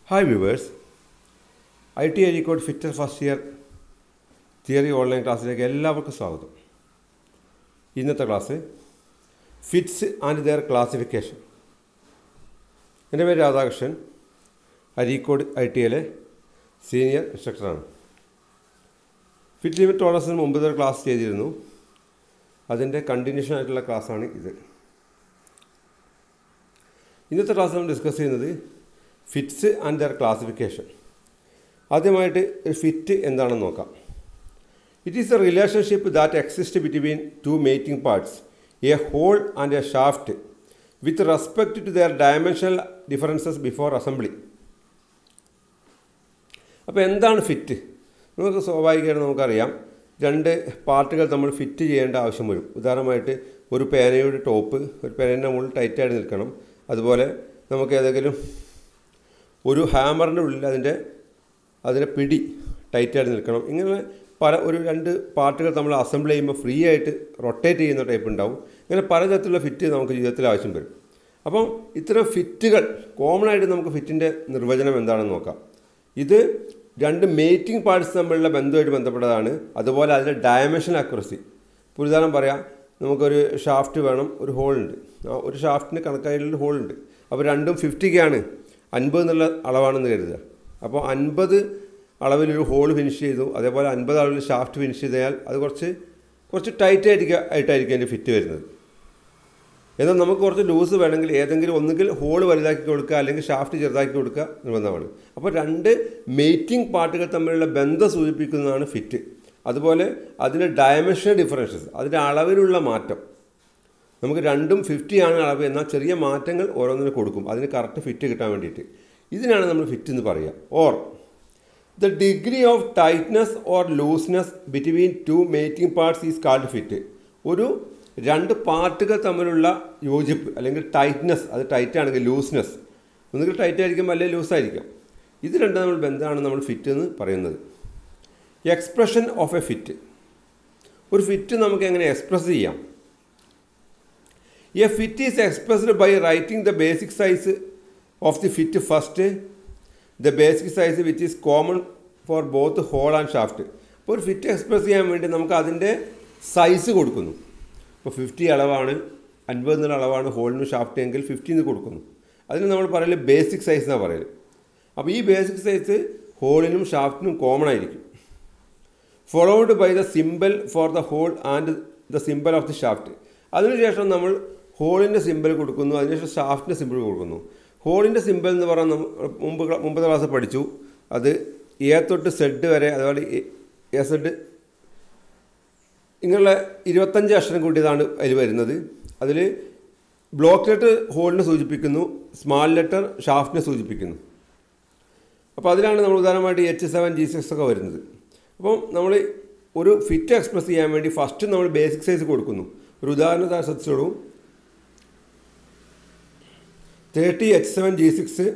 hi viewers I T Areekode fitter first year theory online ക്ലാസ്സിലേക്ക് എല്ലാവർക്കും സ്വാഗതം ഇന്നത്തെ class fits and their classification എൻ്റെ പേര് രാധാകൃഷ്ണൻ അരീക്കോട് ഐ ടി ഐയിലെ സീനിയർ ഇൻസ്ട്രക്ടറാണ് ഫിറ്റ് ലിമിറ്റ് ടോളറൻസിന് മുമ്പ് ഒരു ക്ലാസ് ചെയ്തിരുന്നു അതിൻ്റെ കണ്ടിന്യൂഷൻ ആയിട്ടുള്ള ക്ലാസ്സാണ് ഇത് ഇന്നത്തെ ക്ലാസ്സിൽ നമ്മൾ ഡിസ്കസ് ചെയ്യുന്നത് ഫിറ്റ്സ് ആൻഡ് ദർ ക്ലാസിഫിക്കേഷൻ ആദ്യമായിട്ട് ഒരു ഫിറ്റ് എന്താണെന്ന് നോക്കാം it is a relationship that exist between two mating parts a hole and a shaft with respect to their dimensional differences before assembly അപ്പോൾ എന്താണ് ഫിറ്റ് നമുക്ക് സ്വാഭാവികമായിട്ട് നമുക്കറിയാം രണ്ട് പാർട്ടുകൾ നമ്മൾ ഫിറ്റ് ചെയ്യേണ്ട ആവശ്യം വരും ഉദാഹരണമായിട്ട് ഒരു പേനയുടെ ടോപ്പ് ഒരു പേനയുടെ മുകളിൽ ടൈറ്റായിട്ട് നിൽക്കണം അതുപോലെ നമുക്ക് ഏതെങ്കിലും ഒരു ഹാമറിൻ്റെ ഉള്ളിൽ അതിൻ്റെ അതിൻ്റെ പിടി ടൈറ്റായിട്ട് നിൽക്കണം ഇങ്ങനെ പല ഒരു രണ്ട് പാർട്ടുകൾ നമ്മൾ അസംബിൾ ചെയ്യുമ്പോൾ ഫ്രീ ആയിട്ട് റൊട്ടേറ്റ് ചെയ്യുന്ന ടൈപ്പ് ഉണ്ടാവും ഇങ്ങനെ പലതരത്തിലുള്ള ഫിറ്റ് നമുക്ക് ജീവിതത്തിൽ ആവശ്യം വരും അപ്പം ഇത്തരം ഫിറ്റുകൾ കോമൺ ആയിട്ട് നമുക്ക് ഫിറ്റിൻ്റെ നിർവചനം എന്താണെന്ന് നോക്കാം ഇത് രണ്ട് മേറ്റിംഗ് പാർട്സ് തമ്മിലുള്ള ബന്ധമായിട്ട് ബന്ധപ്പെട്ടതാണ് അതുപോലെ അതിൻ്റെ ഡയമെൻഷൻ അക്യുറസി ഇപ്പോൾ ഉദാഹരണം പറയാം നമുക്കൊരു ഷാഫ്റ്റ് വേണം ഒരു ഹോളുണ്ട് ആ ഒരു ഷാഫ്റ്റിന് കണക്കായിട്ടുള്ള ഹോളുണ്ട് അപ്പോൾ രണ്ടും ഫിഫ്റ്റിക്കാണ് അൻപത് എന്നുള്ള അളവാണെന്ന് കരുതുക അപ്പോൾ അൻപത് അളവിലൊരു ഹോൾ ഫിനിഷ് ചെയ്തു അതേപോലെ അൻപത് അളവിൽ ഷാഫ്റ്റ് ഫിനിഷ് ചെയ്താൽ അത് കുറച്ച് കുറച്ച് ടൈറ്റ് ആയിരിക്കും ആയിട്ടായിരിക്കും അതിൻ്റെ ഫിറ്റ് വരുന്നത് എന്നാൽ നമുക്ക് കുറച്ച് ലൂസ് വേണമെങ്കിൽ ഏതെങ്കിലും ഒന്നുകിൽ ഹോൾ വലുതാക്കി കൊടുക്കുക അല്ലെങ്കിൽ ഷാഫ്റ്റ് ചെറുതാക്കി കൊടുക്കുക നിർബന്ധമാണ് അപ്പോൾ രണ്ട് മേറ്റിംഗ് പാർട്ടുകൾ തമ്മിലുള്ള ബന്ധം സൂചിപ്പിക്കുന്നതാണ് ഫിറ്റ് അതുപോലെ അതിൻ്റെ ഡയമെൻഷൻ ഡിഫറൻസസ് അതിൻ്റെ അളവിലുള്ള മാറ്റം നമുക്ക് രണ്ടും ഫിഫ്റ്റി ആണ് അളവ് എന്നാൽ ചെറിയ മാറ്റങ്ങൾ ഓരോന്നിനും കൊടുക്കും അതിന് കറക്റ്റ് ഫിറ്റ് കിട്ടാൻ വേണ്ടിയിട്ട് ഇതിനാണ് നമ്മൾ ഫിറ്റ് എന്ന് പറയുക or the degree of tightness or looseness between two mating parts is called fit ഒരു രണ്ട് പാർട്ടുകൾ തമ്മിലുള്ള യോജിപ്പ് അല്ലെങ്കിൽ ടൈറ്റ്നസ് അത് ടൈറ്റ് ആണെങ്കിൽ ലൂസ്നെസ് ഒന്നുകിൽ ടൈറ്റ് ആയിരിക്കും അല്ലെങ്കിൽ ലൂസ് ആയിരിക്കാം ഇത് രണ്ടും നമ്മൾ ബന്ധമാണ് നമ്മൾ ഫിറ്റ് എന്ന് പറയുന്നത് എക്സ്പ്രഷൻ ഓഫ് എ ഫിറ്റ് ഒരു ഫിറ്റ് നമുക്ക് എങ്ങനെ എക്സ്പ്രസ് ചെയ്യാം a fit is expressed by writing the basic size of the fit first the basic size which is common for both hole and shaft അപ്പോൾ ഒരു fit express ചെയ്യാൻ വേണ്ടി നമുക്ക് അതിൻ്റെ സൈസ് കൊടുക്കുന്നു ഇപ്പോൾ ഫിഫ്റ്റി അളവാണ് അൻപത് എന്നുള്ള അളവാണ് ഹോളിന് ഷാഫ്റ്റ് എങ്കിൽ ഫിഫ്റ്റി എന്ന് കൊടുക്കുന്നു അതിന് നമ്മൾ പറയല് ബേസിക് സൈസ് എന്നാണ് പറയല് അപ്പോൾ ഈ ബേസിക് സൈസ് ഹോളിനും ഷാഫ്റ്റിനും കോമൺ ആയിരിക്കും followed by the symbol for the hole and the symbol of the shaft അതിനുശേഷം നമ്മൾ ഹോളിൻ്റെ സിമ്പൽ കൊടുക്കുന്നു അതിനുശേഷം ഷാഫ്റ്റിൻ്റെ സിമ്പിൾ കൊടുക്കുന്നു ഹോളിൻ്റെ സിമ്പൽ എന്ന് പറഞ്ഞാൽ നമ്മൾ മുമ്പ് മുമ്പത്തെ ക്ലാസ് പഠിച്ചു അത് എ തൊട്ട് സെഡ് വരെ അതുപോലെ എ സെഡ് ഇങ്ങനെയുള്ള ഇരുപത്തഞ്ച് അക്ഷരം കൂട്ടിയതാണ് അതിൽ വരുന്നത് അതിൽ ബ്ലോക്ക് ലെറ്റർ ഹോളിനെ സൂചിപ്പിക്കുന്നു സ്മാൾ ലെറ്റർ ഷാഫ്റ്റിനെ സൂചിപ്പിക്കുന്നു അപ്പോൾ അതിലാണ് നമ്മൾ ഉദാഹരണമായിട്ട് എച്ച് സെവൻ ജി സിക്സ് ഒക്കെ വരുന്നത് അപ്പം നമ്മൾ ഒരു ഫിറ്റ് എക്സ്പ്രസ് ചെയ്യാൻ വേണ്ടി ഫസ്റ്റ് നമ്മൾ ബേസിക് സൈസ് കൊടുക്കുന്നു ഒരു ഉദാഹരണത്തെ ശ്രദ്ധിച്ചോളൂ thirty H seven G six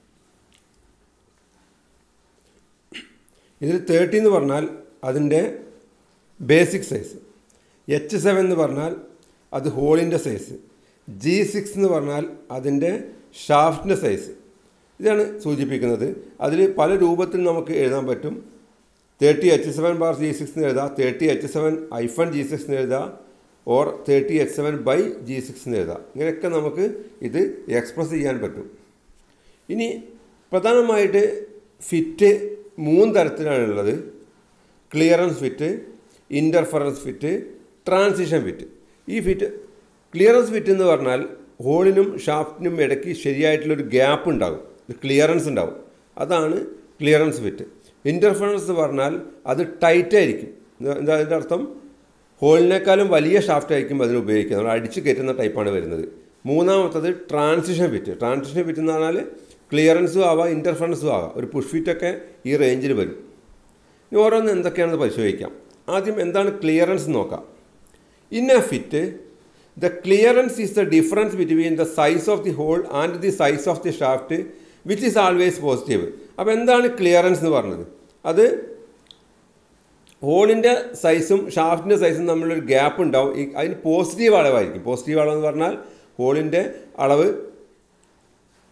ഇതിൽ തേർട്ടി എന്ന് പറഞ്ഞാൽ അതിൻ്റെ ബേസിക് സൈസ് എച്ച് സെവൻ എന്ന് പറഞ്ഞാൽ അത് ഹോളിൻ്റെ സൈസ് ജി സിക്സ് എന്ന് പറഞ്ഞാൽ അതിൻ്റെ ഷാഫ്റ്റിൻ്റെ സൈസ് ഇതാണ് സൂചിപ്പിക്കുന്നത് അതിൽ പല രൂപത്തിൽ നമുക്ക് എഴുതാൻ പറ്റും thirty H seven bar G six എന്ന് എഴുതാം thirty H seven hyphen G six എന്ന് എഴുതാം or thirty H seven by G six എന്ന് എഴുതാം ഇങ്ങനെയൊക്കെ നമുക്ക് ഇത് എക്സ്പ്രസ് ചെയ്യാൻ പറ്റും ഇനി പ്രധാനമായിട്ട് ഫിറ്റ് മൂന്ന് തരത്തിലാണുള്ളത് clearance fit interference fit transition fit ഈ ഫിറ്റ് ക്ലിയറൻസ് ഫിറ്റ് എന്ന് പറഞ്ഞാൽ ഹോളിനും ഷാഫ്റ്റിനും ഇടയ്ക്ക് ശരിയായിട്ടുള്ളൊരു ഗ്യാപ്പ് ഉണ്ടാകും ക്ലിയറൻസ് ഉണ്ടാവും അതാണ് ക്ലിയറൻസ് ഫിറ്റ് ഇൻ്റർഫറൻസ് എന്ന് പറഞ്ഞാൽ അത് ടൈറ്റ് ആയിരിക്കും എന്താ അതിൻ്റെ അർത്ഥം ഹോളിനേക്കാളും വലിയ ഷാഫ്റ്റ് ആയിരിക്കും അതിന് ഉപയോഗിക്കുന്നത് നമ്മൾ അടിച്ച് കയറ്റുന്ന ടൈപ്പാണ് വരുന്നത് മൂന്നാമത്തത് ട്രാൻസിഷൻ ഫിറ്റ് ട്രാൻസിഷൻ ഫിറ്റ് എന്ന് പറഞ്ഞാൽ ക്ലിയറൻസും ആവാം ഇൻ്റർഫറൻസും ആവാം ഒരു പുഷ് ഫിറ്റൊക്കെ ഈ റേഞ്ചിൽ വരും ഇനി ഓരോന്ന് എന്തൊക്കെയാണെന്ന് പരിശോധിക്കാം ആദ്യം എന്താണ് ക്ലിയറൻസ് നോക്കാം in a fit the clearance is the difference between the size of the hole and the size of the shaft which is always positive അപ്പോൾ എന്താണ് ക്ലിയറൻസ് എന്ന് പറഞ്ഞത് അത് ഹോളിൻ്റെ സൈസും ഷാഫ്റ്റിൻ്റെ സൈസും തമ്മിലൊരു ഗ്യാപ്പ് ഉണ്ടാവും ഈ അതിന് പോസിറ്റീവ് അളവായിരിക്കും പോസിറ്റീവ് അളവ് എന്ന് പറഞ്ഞാൽ ഹോളിൻ്റെ അളവ്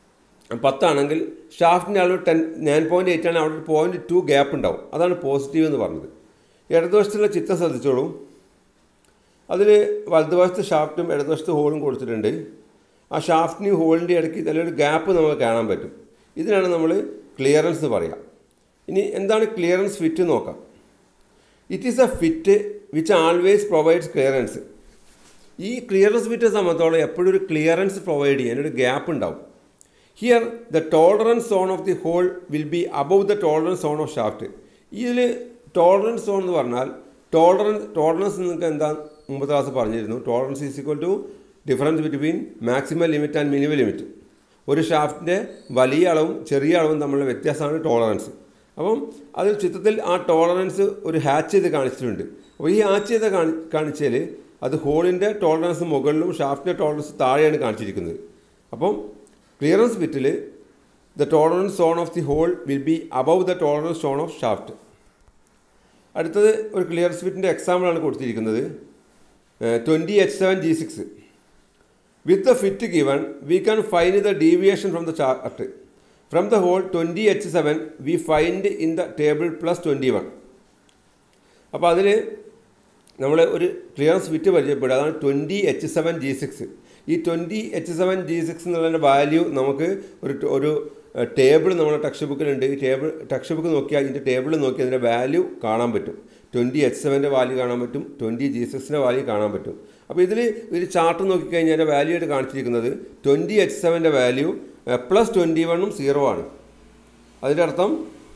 പത്താണെങ്കിൽ ഷാഫ്റ്റിൻ്റെ അളവ് ടെൻ നയൻ പോയിൻറ്റ് എയ്റ്റ് ആണ് അവിടെ ഒരു പോയിൻറ്റ് ടു ഗ്യാപ്പ് ഉണ്ടാവും അതാണ് പോസിറ്റീവ് എന്ന് പറഞ്ഞത് ഇടതുവശത്തുള്ള ചിത്രം ശ്രദ്ധിച്ചോളൂ അതിൽ വലതുവശത്ത് ഷാഫ്റ്റും ഇടതുവശത്ത് ഹോളും കൊടുത്തിട്ടുണ്ട് ആ ഷാഫ്റ്റിനും ഹോളിൻ്റെ ഇടയ്ക്ക് ഇതിലൊരു ഗ്യാപ്പ് നമുക്ക് കാണാൻ പറ്റും ഇതിനാണ് നമ്മൾ ക്ലിയറൻസ് എന്ന് പറയുക ഇനി എന്താണ് ക്ലിയറൻസ് ഫിറ്റ് നോക്കാം it is a fit which always provides clearance ഈ ക്ലിയറൻസ് ഫിറ്റ് സംബന്ധിച്ചോളം എപ്പോഴും ഒരു ക്ലിയറൻസ് പ്രൊവൈഡ് ചെയ്യാൻ ഒരു ഗ്യാപ്പ് ഉണ്ടാവും here the tolerance zone of the hole will be above the tolerance zone of shaft ഇതിൽ ടോളറൻസ് സോൺ എന്ന് പറഞ്ഞാൽ ടോളറൻസ് ടോളറൻസ് നിങ്ങൾക്ക് എന്താ മുമ്പത്തെ ക്ലാസ് പറഞ്ഞിരുന്നു tolerance is equal to difference between maximum limit and minimum limit ഒരു ഷാഫ്റ്റിൻ്റെ വലിയ അളവും ചെറിയ അളവും തമ്മിലുള്ള വ്യത്യാസമാണ് ടോളറൻസ് അപ്പം അതിൽ ചിത്രത്തിൽ ആ ടോളറൻസ് ഒരു ഹാച്ച് ചെയ്ത് കാണിച്ചിട്ടുണ്ട് അപ്പോൾ ഈ ഹാച്ച് ചെയ്ത് കാണി കാണിച്ചാൽ അത് ഹോളിൻ്റെ ടോളറൻസ് മുകളിലും ഷാഫ്റ്റിൻ്റെ ടോളറൻസ് താഴെയാണ് കാണിച്ചിരിക്കുന്നത് അപ്പം ക്ലിയറൻസ് ബിറ്റിൽ the tolerance zone of the hole will be above the tolerance zone of shaft അടുത്തത് ഒരു ക്ലിയറൻസ് ബിറ്റിൻ്റെ എക്സാമ്പിളാണ് കൊടുത്തിരിക്കുന്നത് twenty H seven G six with the fit given we can find the deviation from the chart from the hole twenty H seven we find in the table plus twenty one അപ്പോൾ അതിൽ നമ്മൾ ഒരു clearance fit പരിചയപ്പെടുക അതാണ് twenty H seven G six ഈ twenty H seven G six എന്നുള്ളതിൻ്റെ value നമുക്ക് ഒരു ഒരു ടേബിൾ നമ്മുടെ ടെക്സ്റ്റ് ബുക്കിലുണ്ട് ഈ ടേബിൾ ടെക്സ്റ്റ് ബുക്ക് നോക്കിയാൽ ഇതിൻ്റെ ടേബിൾ നോക്കി അതിൻ്റെ വാല്യൂ കാണാൻ പറ്റും ട്വൻറ്റി എച്ച് സെവൻ്റെ വാല്യൂ കാണാൻ പറ്റും ട്വൻറ്റി ജി സിക്സിൻ്റെ വാല്യൂ കാണാൻ പറ്റും അപ്പോൾ ഇതിൽ ഒരു ചാർട്ട് നോക്കിക്കഴിഞ്ഞാൽ അതിൻ്റെ വാല്യൂ ആയിട്ട് കാണിച്ചിരിക്കുന്നത് ട്വൻറ്റി എച്ച് സെവൻ്റെ വാല്യൂ പ്ലസ് ട്വൻറ്റി വണ്ണും സീറോ ആണ് അതിൻ്റെ അർത്ഥം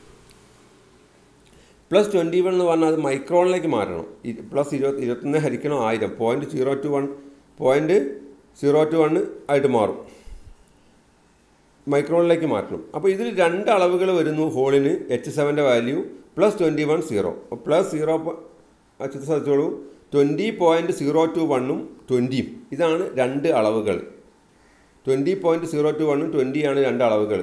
പ്ലസ് ട്വൻറ്റി വൺ എന്ന് പറഞ്ഞാൽ അത് മൈക്രോണിലേക്ക് മാറ്റണം പ്ലസ് ഇരുപത്തി ഇരുപത്തൊന്ന് ഹരിക്കണം ആയിരം point zero two one point zero two one ആയിട്ട് മാറും മൈക്രോണിലേക്ക് മാറ്റണം അപ്പോൾ ഇതിൽ രണ്ട് അളവുകൾ വരുന്നു ഹോളിന് എച്ച് സെവൻ്റെ value plus twenty one zero plus zero ചിത്ര ശ്രദ്ധിച്ചോളൂ ട്വൻറ്റി പോയിൻറ്റ് സീറോ ടു വണ്ണും ട്വൻറ്റിയും ഇതാണ് രണ്ട് അളവുകൾ ട്വൻറ്റി പോയിൻറ്റ് സീറോ ടു വണ്ണും ട്വൻറ്റിയാണ് രണ്ട് അളവുകൾ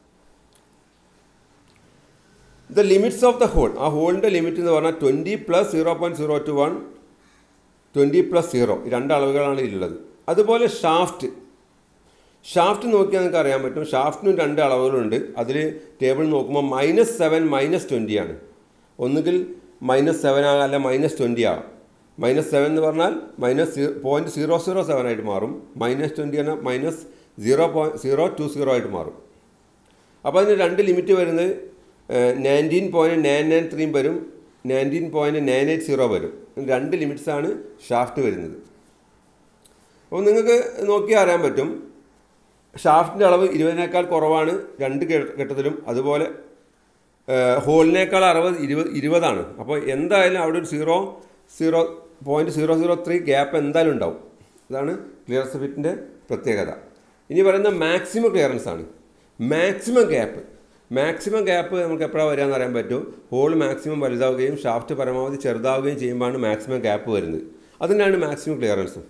the limits of the hole ആ ഹോളിൻ്റെ ലിമിറ്റ് എന്ന് പറഞ്ഞാൽ twenty plus zero point zero two one twenty plus zero രണ്ട് അളവുകളാണ് ഇതിലുള്ളത് അതുപോലെ ഷാഫ്റ്റ് ഷാഫ്റ്റ് നോക്കിയാൽ നിങ്ങൾക്ക് അറിയാൻ പറ്റും ഷാഫ്റ്റിനും രണ്ട് അളവുകളുണ്ട് അതിൽ ടേബിൾ നോക്കുമ്പോൾ മൈനസ് സെവൻ മൈനസ് ട്വൻറ്റി ആണ് ഒന്നുകിൽ മൈനസ് സെവൻ ആകാം അല്ല മൈനസ് ട്വൻറ്റി ആകാം മൈനസ് സെവൻ എന്ന് പറഞ്ഞാൽ minus point zero zero seven ആയിട്ട് മാറും മൈനസ് ട്വൻറ്റി ആണ് minus zero point zero two zero ആയിട്ട് മാറും അപ്പോൾ അതിന് രണ്ട് ലിമിറ്റ് വരുന്നത് നയൻറ്റീൻ പോയിൻറ്റ് നയൻ നയൻ ത്രീയും വരും nineteen point nine eight zero വരും രണ്ട് ലിമിറ്റ്സാണ് ഷാഫ്റ്റ് വരുന്നത് അപ്പോൾ നിങ്ങൾക്ക് നോക്കിയാൽ അറിയാൻ പറ്റും ഷാഫ്റ്റിൻ്റെ അളവ് ഇരുപതിനേക്കാൾ കുറവാണ് രണ്ട് ഘട്ടത്തിലും അതുപോലെ ഹോളിനേക്കാൾ അറുപത് ഇരുപത് ഇരുപതാണ് അപ്പോൾ എന്തായാലും അവിടെ ഒരു zero zero point zero zero three gap എന്തായാലും ഉണ്ടാവും അതാണ് ക്ലിയറൻസ് ഫിറ്റിൻ്റെ പ്രത്യേകത ഇനി പറയുന്ന മാക്സിമം ക്ലിയറൻസ് ആണ് മാക്സിമം ഗ്യാപ്പ് മാക്സിമം ഗ്യാപ്പ് നമുക്ക് എപ്പോഴാണ് വരികയെന്ന് അറിയാൻ പറ്റും ഹോൾ മാക്സിമം വലുതാവുകയും ഷാഫ്റ്റ് പരമാവധി ചെറുതാവുകയും ചെയ്യുമ്പോഴാണ് മാക്സിമം ഗ്യാപ്പ് വരുന്നത് അതിനാണ് maximum clearance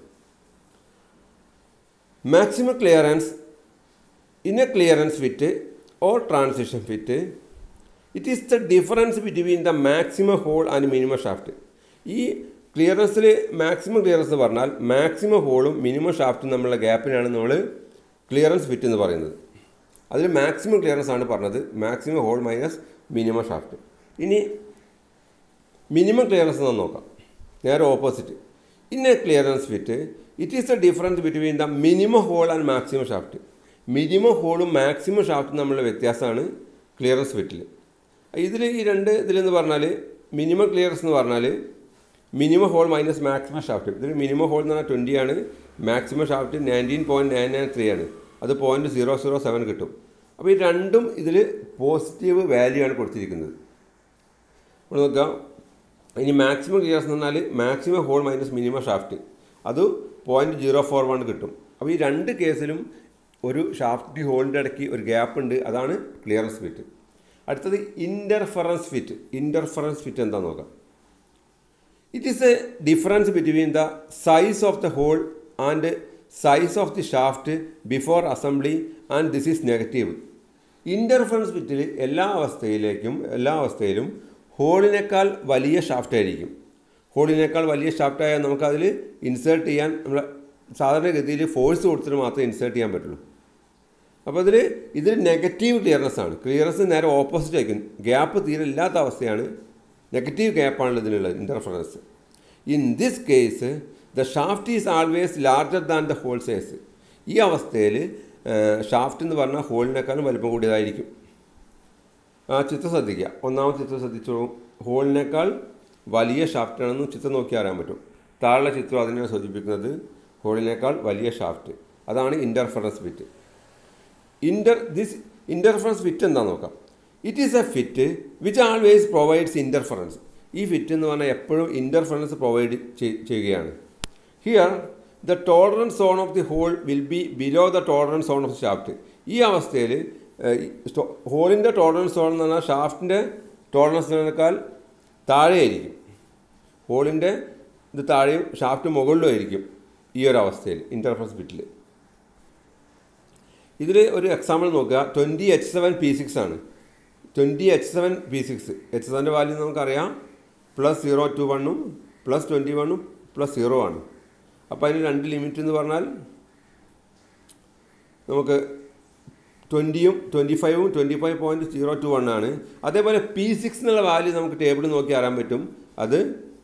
maximum clearance in a clearance fit or transition fit it is the difference between the maximum hole and minimum shaft ഈ ക്ലിയറൻസിൽ മാക്സിമം ക്ലിയറൻസ് പറഞ്ഞാൽ മാക്സിമം ഹോളും മിനിമം ഷാഫ്റ്റും തമ്മിലുള്ള ഗ്യാപ്പിനാണ് നമ്മൾ ക്ലിയറൻസ് ഫിറ്റ് എന്ന് പറയുന്നത് അതിൽ മാക്സിമം ക്ലിയറൻസ് ആണ് പറഞ്ഞത് maximum hole minus minimum shaft ഇനി മിനിമം ക്ലിയറൻസ് എന്ന് നോക്കാം നേരെ opposite in a clearance fit it is the difference between the minimum hole and maximum shaft minimum ഹോളും മാക്സിമം ഷാഫ്റ്റും തമ്മിലുള്ള വ്യത്യാസമാണ് ക്ലിയറൻസ് ഫിറ്റിൽ ഇതിൽ ഈ രണ്ട് ഇതിലെന്ന് പറഞ്ഞാൽ മിനിമം ക്ലിയറൻസ് എന്ന് പറഞ്ഞാൽ minimum hole minus maximum shaft ഇതിൽ മിനിമം ഹോൾ എന്ന് പറഞ്ഞാൽ ട്വൻറ്റി ആണ് maximum shaft nineteen point nine nine three ആണ് അത് പോയിൻറ്റ് സീറോ സീറോ സെവൻ കിട്ടും അപ്പോൾ ഈ രണ്ടും ഇതിൽ പോസിറ്റീവ് വാല്യൂ ആണ് കൊടുത്തിരിക്കുന്നത് ഇവിടെ നോക്കാം ഇനി മാക്സിമം ക്ലിയറൻസ് എന്ന് പറഞ്ഞാൽ maximum hole minus minimum shaft അത് പോയിൻറ്റ് ജീറോ ഫോർ വൺ കിട്ടും അപ്പോൾ ഈ രണ്ട് കേസിലും ഒരു ഷാഫ്റ്റ് ഹോളിൻ്റെ ഇടയ്ക്ക് ഒരു ഗ്യാപ്പ് ഉണ്ട് അതാണ് ക്ലിയറൻസ് ഫിറ്റ് അടുത്തത് ഇൻ്റർഫറൻസ് ഫിറ്റ് ഇൻ്റർഫറൻസ് ഫിറ്റ് എന്താ നോക്കാം it is a difference between the size of the hole and size of the shaft before assembly and this is negative interference ഫിറ്റിൽ എല്ലാ അവസ്ഥയിലേക്കും എല്ലാ അവസ്ഥയിലും ഹോളിനേക്കാൾ വലിയ ഷാഫ്റ്റ് ആയിരിക്കും ഹോളിനേക്കാൾ വലിയ ഷാഫ്റ്റ് ആയാൽ നമുക്കതിൽ ഇൻസേർട്ട് ചെയ്യാൻ നമ്മൾ സാധാരണഗതിയിൽ ഫോഴ്സ് കൊടുത്തിട്ട് മാത്രമേ ഇൻസേർട്ട് ചെയ്യാൻ പറ്റുള്ളൂ അപ്പോൾ ഇതിൽ ഇതിൽ നെഗറ്റീവ് ക്ലിയർനെസ് ആണ് ക്ലിയർനെസ് നേരെ ഓപ്പോസിറ്റ് ആയിരിക്കും ഗ്യാപ്പ് തീരെ ഇല്ലാത്ത അവസ്ഥയാണ് നെഗറ്റീവ് ഗ്യാപ്പാണ് ഇതിനുള്ളത് interference in this case the shaft is always larger than the hole size ഈ അവസ്ഥയിൽ ഷാഫ്റ്റ് എന്ന് പറഞ്ഞാൽ ഹോളിനേക്കാളും വലിപ്പം കൂടിയതായിരിക്കും ആ ചിത്രം ശ്രദ്ധിക്കുക ഒന്നാമത്തെ ചിത്രം ശ്രദ്ധിച്ചോളൂ ഹോളിനേക്കാൾ വലിയ ഷാഫ്റ്റാണെന്ന് ചിത്രം നോക്കി അറിയാൻ പറ്റും താഴെ ചിത്രം അതിനെ സൂചിപ്പിക്കുന്നത് ഹോളിനേക്കാൾ വലിയ ഷാഫ്റ്റ് അതാണ് interference fit inter this interference fit എന്താണെന്ന് നോക്കാം it is a fit which always provides interference ഈ ഫിറ്റ് എന്ന് പറഞ്ഞാൽ എപ്പോഴും ഇൻ്റർഫറൻസ് പ്രൊവൈഡ് ചെയ്യുകയാണ് here the tolerance zone of the hole will be below the tolerance zone of shaft ഈ അവസ്ഥയിൽ ഹോളിൻ്റെ ടോളറൻസ് സോൺ എന്ന് പറഞ്ഞാൽ ഷാഫ്റ്റിൻ്റെ ടോളറൻസിനേക്കാൾ താഴെയായിരിക്കും ഹോളിൻ്റെ ഇത് താഴെയും ഷാഫ്റ്റ് മുകളിലും ആയിരിക്കും ഈ ഒരു അവസ്ഥയിൽ ഇൻ്റർഫറൻസ് ഫിറ്റിൽ ഇതിൽ ഒരു എക്സാമ്പിൾ നോക്കുക twenty H seven P six ആണ് twenty H seven P six H സെവൻ്റെ വാല്യൂ നമുക്കറിയാം പ്ലസ് സീറോ ടു വണ്ണും പ്ലസ് ട്വൻറ്റി വണ്ണും പ്ലസ് സീറോ ആണ് അപ്പോൾ അതിന് രണ്ട് ലിമിറ്റ് എന്ന് പറഞ്ഞാൽ നമുക്ക് ട്വൻറ്റിയും ട്വൻറ്റി ഫൈവും twenty five point zero two one ആണ് അതേപോലെ പി സിക്സ് എന്നുള്ള വാല്യൂ നമുക്ക് ടേബിൾ നോക്കി അറിയാൻ പറ്റും അത്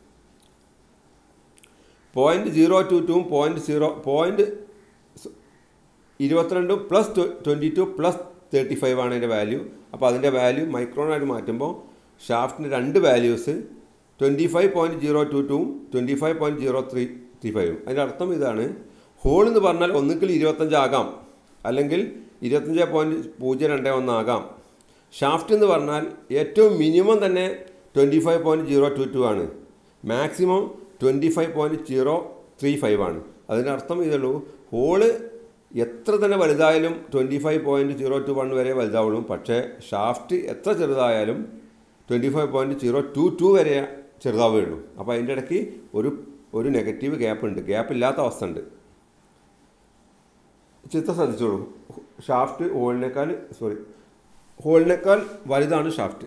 പോയിൻറ്റ് സീറോ ടു ടുവും പോയിൻറ്റ് സീറോ പോയിൻറ്റ് ഇരുപത്തിരണ്ടും plus twenty two plus thirty five ആണ് അതിൻ്റെ വാല്യൂ അപ്പോൾ അതിൻ്റെ വാല്യൂ മൈക്രോണായിട്ട് മാറ്റുമ്പോൾ ഷാഫ്റ്റിൻ്റെ രണ്ട് values twenty five point zero two ടുവും twenty five point zero three three ഫൈവും അതിൻ്റെ അർത്ഥം ഇതാണ് ഹോൾ എന്ന് പറഞ്ഞാൽ ഒന്നുകിൽ ഇരുപത്തഞ്ചാകാം അല്ലെങ്കിൽ ഇരുപത്തഞ്ച് പോയിൻറ്റ് പൂജ്യം രണ്ട് ഒന്നാകാം ഷാഫ്റ്റ് എന്ന് പറഞ്ഞാൽ ഏറ്റവും മിനിമം തന്നെ twenty five point zero two two ആണ് maximum twenty five point zero three five ആണ് അതിൻ്റെ അർത്ഥം ഇതുള്ളൂ ഹോള് എത്ര തന്നെ വലുതായാലും twenty five point zero two one വരെ വലുതാവുള്ളൂ പക്ഷേ ഷാഫ്റ്റ് എത്ര ചെറുതായാലും twenty five point zero two two വരെ ചെറുതാവുകയുള്ളൂ അപ്പോൾ അതിൻ്റെ ഇടയ്ക്ക് ഒരു ഒരു നെഗറ്റീവ് ഗ്യാപ്പ് ഉണ്ട് ഗ്യാപ്പ് ഇല്ലാത്ത അവസ്ഥ ഉണ്ട് ചിത്രം ശ്രദ്ധിച്ചോളൂ ഷാഫ്റ്റ് ഹോളിനേക്കാൾ സോറി ഹോളിനേക്കാൾ വലുതാണ് shaft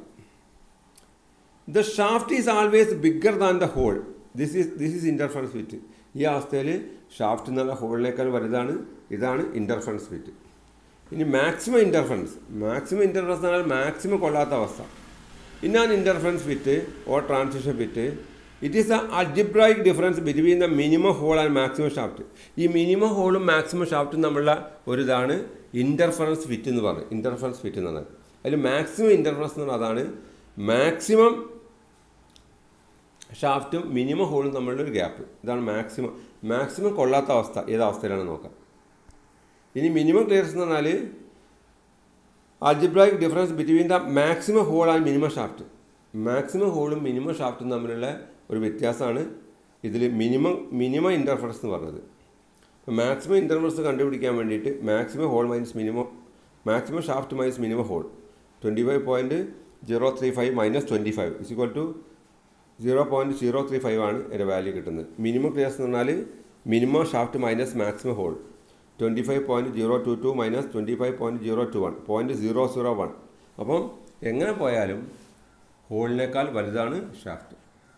the shaft is always bigger than the hole this is this is interference fit ഈ അവസ്ഥയിൽ ഷാഫ്റ്റ് എന്നുള്ള ഹോളിനേക്കാൾ വലുതാണ് ഇതാണ് ഇൻ്റർഫറൻസ് ഫിറ്റ് ഇനി മാക്സിമം ഇൻ്റർഫറൻസ് മാക്സിമം ഇൻ്റർഫറൻസ് എന്നാൽ മാക്സിമം കൊള്ളാത്ത അവസ്ഥ in an interference fit or transition fit it is a algebraic difference between the minimum hole and maximum shaft ഈ മിനിമം ഹോളും മാക്സിമം ഷാഫ്റ്റും തമ്മിലുള്ള ഒരു ഇതാണ് ഇൻ്റർഫറൻസ് ഫിറ്റ് എന്ന് പറയും ഇൻ്റർഫറൻസ് ഫിറ്റ് എന്ന് പറഞ്ഞാൽ അതിൽ മാക്സിമം ഇൻ്റർഫറൻസ് എന്ന് പറഞ്ഞാൽ അതാണ് മാക്സിമം ഷാഫ്റ്റും മിനിമം ഹോളും തമ്മിലുള്ള ഒരു ഗ്യാപ്പ് ഇതാണ് മാക്സിമം മാക്സിമം കൊള്ളാത്ത അവസ്ഥ ഏത് അവസ്ഥയിലാണ് നോക്കാം ഇനി മിനിമം ക്ലിയർസ് എന്ന് പറഞ്ഞാൽ algebraic difference between the maximum hole and minimum shaft maximum ഹോളും മിനിമം ഷാഫ്റ്റും തമ്മിലുള്ള ഒരു വ്യത്യാസമാണ് ഇതിൽ മിനിമം മിനിമം ഇൻ്റർഫറൻസ് എന്ന് പറഞ്ഞത് അപ്പോൾ മാക്സിമം ഇൻ്റർഫറൻസ് കണ്ടുപിടിക്കാൻ വേണ്ടിയിട്ട് maximum hole minus minimum maximum shaft minus minimum hole twenty five point zero three five minus twenty five is equal to zero point zero three five ആണ് എൻ്റെ value കിട്ടുന്നത് minimum clears എന്ന് പറഞ്ഞാൽ minimum shaft minus maximum hole twenty five point zero two two minus twenty five point zero two one point zero zero one അപ്പം എങ്ങനെ പോയാലും ഹോളിനേക്കാൾ വലുതാണ് shaft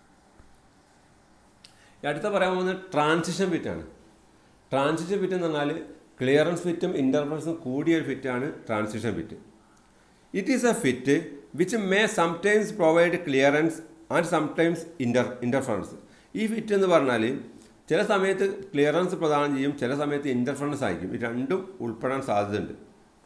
അടുത്ത പറയാൻ പോകുന്നത് ട്രാൻസിഷൻ ഫിറ്റാണ് ട്രാൻസിഷൻ ഫിറ്റ് എന്ന് പറഞ്ഞാൽ ക്ലിയറൻസ് ഫിറ്റും ഇൻ്റർഫറൻസും കൂടിയ ഒരു ഫിറ്റാണ് transition fit it is a fit which may sometimes provide clearance and sometimes inter interference ഈ ഫിറ്റ് എന്ന് പറഞ്ഞാൽ ചില സമയത്ത് ക്ലിയറൻസ് പ്രദാനം ചെയ്യും ചില സമയത്ത് ഇൻ്റർഫറൻസ് ആയിരിക്കും ഇത് രണ്ടും ഉൾപ്പെടാൻ സാധ്യതയുണ്ട്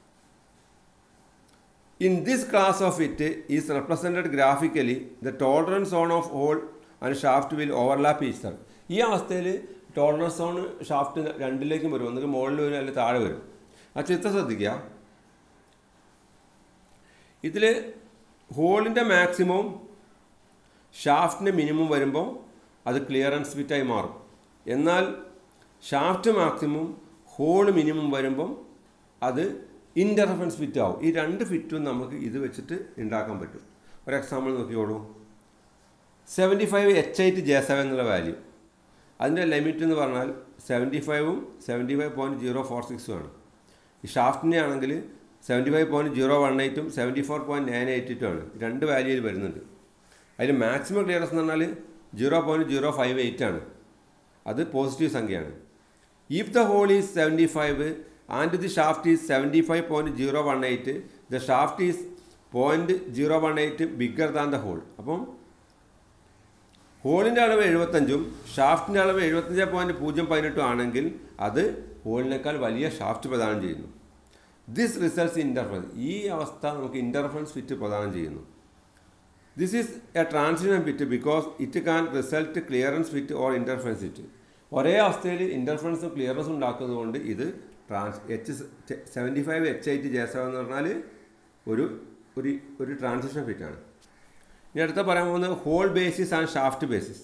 in this class of it is represented graphically the tolerance zone of hole and shaft will overlap ഈസ്റ്റർ ഈ അവസ്ഥയിൽ ടോളറൻസ് സോൺ ഷാഫ്റ്റ് രണ്ടിലേക്കും വരും ഒന്നുകിൽ മുകളിൽ വരും അല്ലെങ്കിൽ താഴെ വരും ആ ചിത്രം ശ്രദ്ധിക്കുക ഇതിൽ ഹോളിൻ്റെ മാക്സിമവും ഷാഫ്റ്റിൻ്റെ മിനിമം വരുമ്പോൾ അത് ക്ലിയറൻസ് ഫിറ്റായി മാറും എന്നാൽ ഷാഫ്റ്റ് മാക്സിമം ഹോൾ മിനിമം വരുമ്പം അത് ഇൻ്റർഫറൻസ് ഫിറ്റ് ആവും ഈ രണ്ട് ഫിറ്റും നമുക്ക് ഇത് വെച്ചിട്ട് ഉണ്ടാക്കാൻ പറ്റും ഒരു എക്സാമ്പിൾ നോക്കിയോളൂ seventy five H eight J seven എന്നുള്ള വാല്യൂ അതിൻ്റെ ലിമിറ്റ് എന്ന് പറഞ്ഞാൽ സെവൻറ്റി ഫൈവും seventy five point zero four സിക്സും ആണ് ഈ ഷാഫ്റ്റിൻ്റെ ആണെങ്കിൽ seventy five point zero one എയ്റ്റും സെവൻറ്റി ഫോർ പോയിൻറ്റ് നയൻ എയ്റ്റും ആണ് രണ്ട് വാല്യൂയിൽ വരുന്നുണ്ട് അതിൽ മാക്സിമം ക്ലിയറൻസ് എന്ന് പറഞ്ഞാൽ zero point zero five eight ആണ് അത് പോസിറ്റീവ് സംഖ്യയാണ് if the hole is seventy five and the shaft is seventy five point zero one eight the shaft is point zero one eight bigger than the hole അപ്പം ഹോളിൻ്റെ അളവ് എഴുപത്തഞ്ചും ഷാഫ്റ്റിൻ്റെ അളവ് എഴുപത്തഞ്ച് point പൂജ്യം പതിനെട്ടും ആണെങ്കിൽ അത് ഹോളിനേക്കാൾ വലിയ ഷാഫ്റ്റ് പ്രദാനം ചെയ്യുന്നു ദിസ് റിസൾട്ട്സ് ഇൻ്റർഫറൻസ് ഈ അവസ്ഥ നമുക്ക് ഇൻ്റർഫറൻസ് ഫിറ്റ് പ്രദാനം ചെയ്യുന്നു this is a transition fit because it can result clearance fit or interference fit ഒരേ അവസ്ഥയിൽ ഇൻ്റർഫറൻസും ക്ലിയറൻസും ഉണ്ടാക്കുന്നത് കൊണ്ട് ഇത് trans H seventy five H eight J seven എന്ന് പറഞ്ഞാൽ ഒരു ഒരു ഒരു ട്രാൻസിഷൻ ഫിറ്റാണ് ഇനി അടുത്ത പറയാൻ പോകുന്നത് hole basis and shaft basis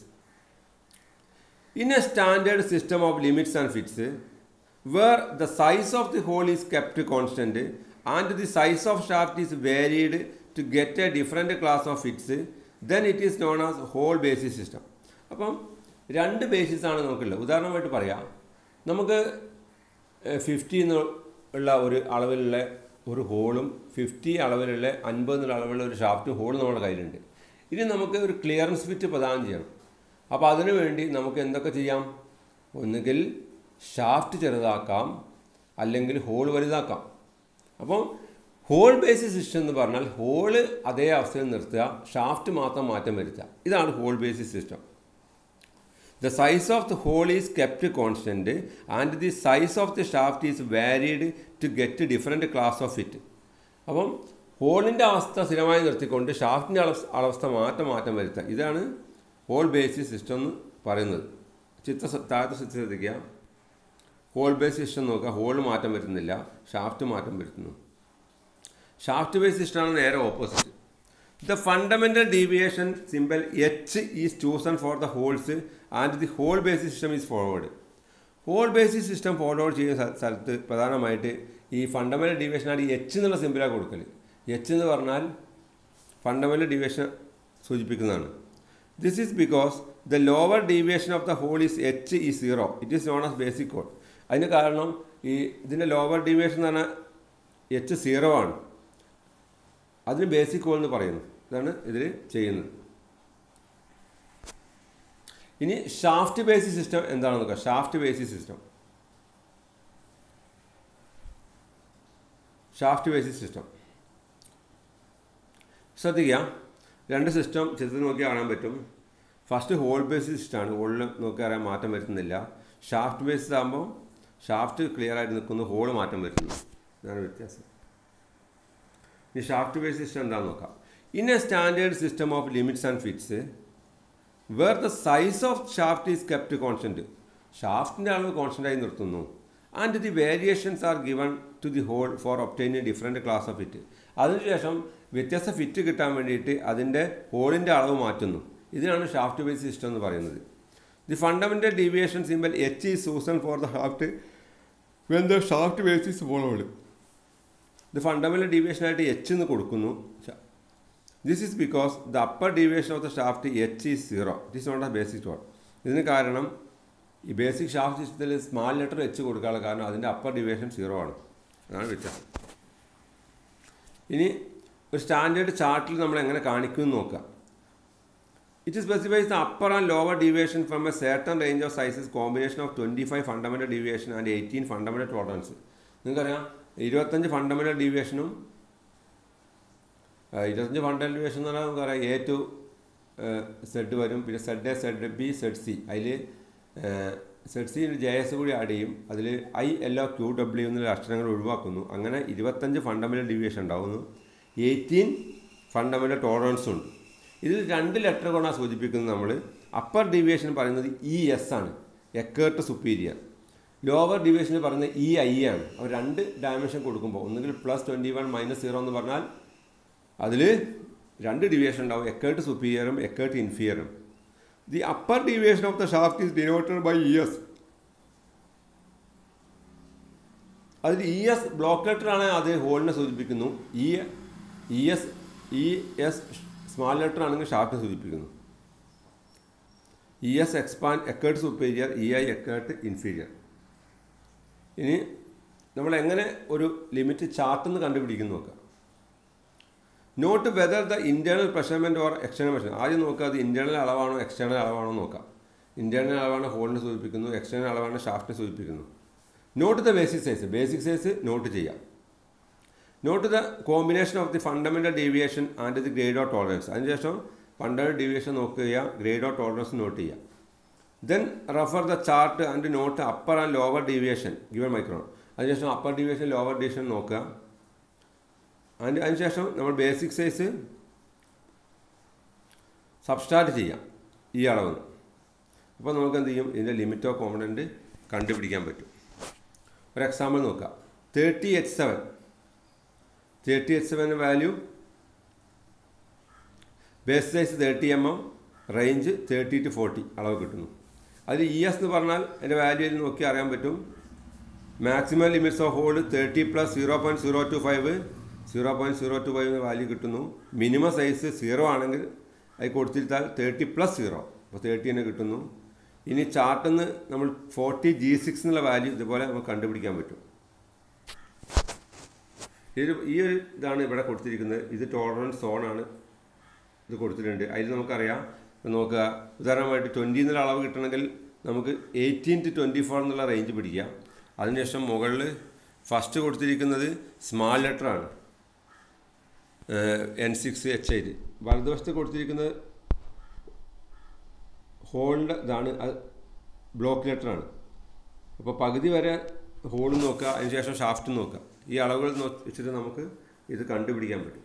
in a standard system of limits and fits where the size of the hole is kept constant and the size of shaft is varied to get a different class of fits then it is known as hole basis system അപ്പം രണ്ട് basis ആണ് നമുക്കുള്ളത് ഉദാഹരണമായിട്ട് പറയാം നമുക്ക് fifty എന്നുള്ള ഒരു അളവിലുള്ള ഒരു ഹോളും ഫിഫ്റ്റി അളവിലുള്ള അൻപത് എന്നുള്ള അളവിലുള്ള ഒരു ഷാഫ്റ്റും ഹോളും നമ്മുടെ കയ്യിലുണ്ട് ഇനി നമുക്ക് ഒരു ക്ലിയറൻസ് ഫിറ്റ് പ്രദാനം ചെയ്യണം അപ്പോൾ അതിനു വേണ്ടി നമുക്ക് എന്തൊക്കെ ചെയ്യാം ഒന്നുകിൽ ഷാഫ്റ്റ് ചെറുതാക്കാം അല്ലെങ്കിൽ ഹോൾ വലുതാക്കാം അപ്പം ഹോൾ ബേസിസ് സിസ്റ്റം എന്ന് പറഞ്ഞാൽ ഹോള് അതേ അവസ്ഥയിൽ നിർത്തുക ഷാഫ്റ്റ് മാത്രം മാറ്റം വരുത്തുക ഇതാണ് hole basis system the size of the hole is kept constant and the size of the shaft is varied to get different class of fit അപ്പം ഹോളിൻ്റെ അവസ്ഥ സ്ഥിരമായി നിർത്തിക്കൊണ്ട് ഷാഫ്റ്റിൻ്റെ അളവ് അവസ്ഥ മാറ്റം മാറ്റം വരുത്തുക ഇതാണ് ഹോൾ ബേസിസ് സിസ്റ്റം എന്ന് പറയുന്നത് ചിത്ര താഴത്തെ ചിത്രം ശ്രദ്ധിക്കുക ഹോൾ ബേസ് സിസ്റ്റം നോക്കുക ഹോൾ മാറ്റം വരുത്തുന്നില്ല ഷാഫ്റ്റ് മാറ്റം വരുത്തുന്നു ഷാഫ്റ്റ് ബേസ് സിസ്റ്റമാണ് നേരെ opposite the fundamental deviation simple H is chosen for the holes and the hole basis system is forward hole basis system forward ചെയ്യുന്ന സ്ഥലത്ത് പ്രധാനമായിട്ട് ഈ ഫണ്ടമെൻ്റൽ ഡീവിയേഷനാണ് ഈ എച്ച് എന്നുള്ള സിമ്പിളാണ് കൊടുക്കൽ എച്ച് എന്ന് പറഞ്ഞാൽ ഫണ്ടമെൻ്റൽ ഡീവിയേഷൻ സൂചിപ്പിക്കുന്നതാണ് this is because the lower deviation of the hole is H ഈ zero it is known as basic code അതിന് കാരണം ഈ ഇതിൻ്റെ ലോവർ ഡീവിയേഷൻ എന്ന് പറഞ്ഞാൽ എച്ച് സീറോ ആണ് അതിന് ബേസിക് കോൾ എന്ന് പറയുന്നു ഇതാണ് ഇതിൽ ചെയ്യുന്നത് ഇനി ഷാഫ്റ്റ് ബേസിസ് സിസ്റ്റം എന്താണെന്ന് നോക്കാം shaft basis system shaft basis system ശ്രദ്ധിക്കുക രണ്ട് സിസ്റ്റം ചിത്രത്തിൽ നോക്കി കാണാൻ പറ്റും ഫസ്റ്റ് ഹോൾ ബേസിസ് സിസ്റ്റമാണ് ഹോളിൽ നോക്കി അറിയാൻ മാറ്റം വരുത്തുന്നില്ല ഷാഫ്റ്റ് ബേസിസ് ആകുമ്പോൾ ഷാഫ്റ്റ് ക്ലിയർ ആയിട്ട് നിൽക്കുന്നു ഹോൾ മാറ്റം വരുത്തുന്നു ഇതാണ് വ്യത്യാസം ഇനി ഷാഫ്റ്റ് ബേസ് സിസ്റ്റം എന്താണെന്ന് നോക്കാം in a standard system of limits and fits where the size of shaft is kept constant ഷാഫ്റ്റിൻ്റെ അളവ് കോൺസ്റ്റൻ്റ് ആയി നിർത്തുന്നു and the variations are given to the hole for obtaining different class of fit അതിനുശേഷം വ്യത്യസ്ത fit കിട്ടാൻ വേണ്ടിയിട്ട് അതിൻ്റെ ഹോളിൻ്റെ അളവ് മാറ്റുന്നു ഇതിനാണ് ഷാഫ്റ്റ് ബേസ് സിസ്റ്റം എന്ന് പറയുന്നത് the fundamental deviation simple H is chosen for the shaft when the shaft base is followed ഇത് ഫണ്ടമെൻ്റൽ ഡീവിയേഷനായിട്ട് എച്ച് എന്ന് കൊടുക്കുന്നു this is because the upper deviation of the shaft H is zero this not a basic toll ഇതിന് കാരണം ഈ basic shaft സിസ്റ്റത്തിൽ small letter H കൊടുക്കാനുള്ള കാരണം അതിൻ്റെ അപ്പർ ഡീവിയേഷൻ സീറോ ആണ് അതാണ് വ്യത്യാസം ഇനി ഒരു സ്റ്റാൻഡേർഡ് ചാർട്ടിൽ നമ്മൾ എങ്ങനെ കാണിക്കുമെന്ന് നോക്കാം it specifies the upper and lower deviation from a certain range of sizes combination of twenty five fundamental deviation and eighteen fundamental tolerance നിങ്ങൾക്കറിയാം ഇരുപത്തഞ്ച് ഫണ്ടമെൻ്റൽ ഡീവിയേഷനും ഇരുപത്തഞ്ച് ഫണ്ടമെൻ്റൽ ഡീവിയേഷൻ എന്ന് പറഞ്ഞാൽ നമുക്കറിയാം എ ടു സെഡ് വരും പിന്നെ Z A Z B Z C അതിൽ Z C J S കൂടി ആഡ് ചെയ്യും അതിൽ I L O Q W എന്നുള്ള അക്ഷരങ്ങൾ ഒഴിവാക്കുന്നു അങ്ങനെ ഇരുപത്തഞ്ച് ഫണ്ടമെൻ്റൽ ഡീവിയേഷൻ ഉണ്ടാവുന്നു എയ്റ്റീൻ ഫണ്ടമെൻ്റൽ ടോളറൻസും ഉണ്ട് ഇതിൽ രണ്ട് ലെറ്റർ കൊണ്ടാണ് സൂചിപ്പിക്കുന്നത് നമ്മൾ അപ്പർ ഡീവിയേഷൻ പറയുന്നത് ഇ എസ് ആണ് എക്കേർട്ട് സുപ്പീരിയർ ലോവർ ഡിവിഷന് പറയുന്നത് ഇ ഐ ആണ് അവർ രണ്ട് ഡയമെൻഷൻ കൊടുക്കുമ്പോൾ ഒന്നുകിൽ plus twenty one minus zero എന്ന് പറഞ്ഞാൽ അതിൽ രണ്ട് ഡിവിയേഷൻ ഉണ്ടാവും എക്കേർട്ട് സുപ്പീരിയറും എക്കേർട്ട് ഇൻഫീരിയറും the upper deviation of the shaft is denoted by E S അതിൽ ഇ എസ് ബ്ലോക്ക് ലെറ്ററാണ് അത് ഹോളിനെ സൂചിപ്പിക്കുന്നു E E S E S small letter ആണെങ്കിൽ ഷാഫ്റ്റിനെ സൂചിപ്പിക്കുന്നു ഇ എസ് എക്സ്പാൻഡ് എക്കേർട്ട് സുപ്പീരിയർ ഇ ഐ എക്കേർട്ട് ഇൻഫീരിയർ ഇനി നമ്മൾ എങ്ങനെ ഒരു ലിമിറ്റ് ചാർട്ടെന്ന് കണ്ടുപിടിക്കുന്നു നോക്കാം note whether the internal measurement or external measurement ആദ്യം നോക്കുക അത് ഇൻറ്റേർണൽ അളവാണോ എക്സ്റ്റേണൽ അളവാണോ നോക്കാം ഇൻറ്റേർണൽ അളവാണ് ഹോളിനെ സൂചിപ്പിക്കുന്നു എക്സ്റ്റേണൽ അളവാണ് ഷാഫ്റ്റിനെ സൂചിപ്പിക്കുന്നു note the basic size basic size note ചെയ്യാം note the combination of the fundamental deviation and the grade of tolerance അതിനുശേഷം ഫണ്ടമെൻ്റൽ ഡീവിയേഷൻ നോക്കുക ഗ്രേഡ് ഓഫ് ടോളറൻസ് നോട്ട് ചെയ്യുക then refer the chart and note upper and lower deviation given micron അതിനുശേഷം upper deviation lower deviation നോക്കുക അതിന് അതിനുശേഷം നമ്മൾ basic size സബ്സ്റ്റാർട്ട് ചെയ്യാം ഈ അളവ് അപ്പോൾ നമുക്ക് എന്ത് ചെയ്യും ഇതിൻ്റെ ലിമിറ്റ് ഓഫ് കോമ്പണൻറ്റ് കണ്ടുപിടിക്കാൻ പറ്റും ഒരു എക്സാമ്പിൾ നോക്കാം thirty H seven thirty H seven value base size thirty M M range thirty to forty അളവ് കിട്ടുന്നു അതിൽ ഇ എസ് എന്ന് പറഞ്ഞാൽ അതിൻ്റെ വാല്യൂ നോക്കി അറിയാൻ പറ്റും maximum limits of hold thirty plus zero point zero two five zero point zero two five value കിട്ടുന്നു മിനിമം സൈസ് സീറോ ആണെങ്കിൽ അത് കൊടുത്തിരുത്താൽ തേർട്ടി പ്ലസ് സീറോ അപ്പോൾ തേർട്ടി തന്നെ കിട്ടുന്നു ഇനി ചാർട്ടിൽ നിന്ന് നമ്മൾ ഫോർട്ടി ജി സിക്സ് എന്നുള്ള വാല്യൂ ഇതുപോലെ നമുക്ക് കണ്ടുപിടിക്കാൻ പറ്റും ഇത് ഈ ഒരു ഇതാണ് ഇവിടെ കൊടുത്തിരിക്കുന്നത് ഇത് ടോളറൻസ് സോണാണ് ഇത് കൊടുത്തിട്ടുണ്ട് അതിൽ നമുക്കറിയാം നോക്കുക ഉദാഹരണമായിട്ട് ട്വൻറ്റി എന്നുള്ള അളവ് കിട്ടണമെങ്കിൽ നമുക്ക് എയ്റ്റീൻ ടു ട്വൻറ്റി ഫോർ എന്നുള്ള റേഞ്ച് പിടിക്കാം അതിനുശേഷം മുകളിൽ ഫസ്റ്റ് കൊടുത്തിരിക്കുന്നത് സ്മാൾ ലെറ്ററാണ് എൻ സിക്സ് എച്ച് എയ്റ്റ് വലതുവശത്ത് കൊടുത്തിരിക്കുന്നത് ഹോളിൻ്റെ ഇതാണ് അത് ബ്ലോക്ക് ലെറ്ററാണ് അപ്പോൾ പകുതി വരെ ഹോളും നോക്കുക അതിനുശേഷം ഷാഫ്റ്റും നോക്കുക ഈ അളവുകൾ വെച്ചിട്ട് നമുക്ക് ഇത് കണ്ടുപിടിക്കാൻ പറ്റും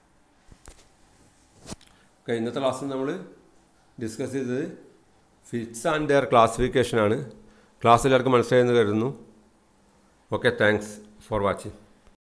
ഓക്കെ ഇന്നത്തെ ക്ലാസ്സിൽ നമ്മൾ ഡിസ്കസ് ചെയ്തത് ഫിറ്റ്സ് ആൻഡ് ദെയർ ക്ലാസിഫിക്കേഷനാണ് ക്ലാസ് എല്ലാവർക്കും മനസ്സിലായെന്ന് കരുതുന്നു ഓക്കെ താങ്ക്സ് ഫോർ വാച്ചിങ്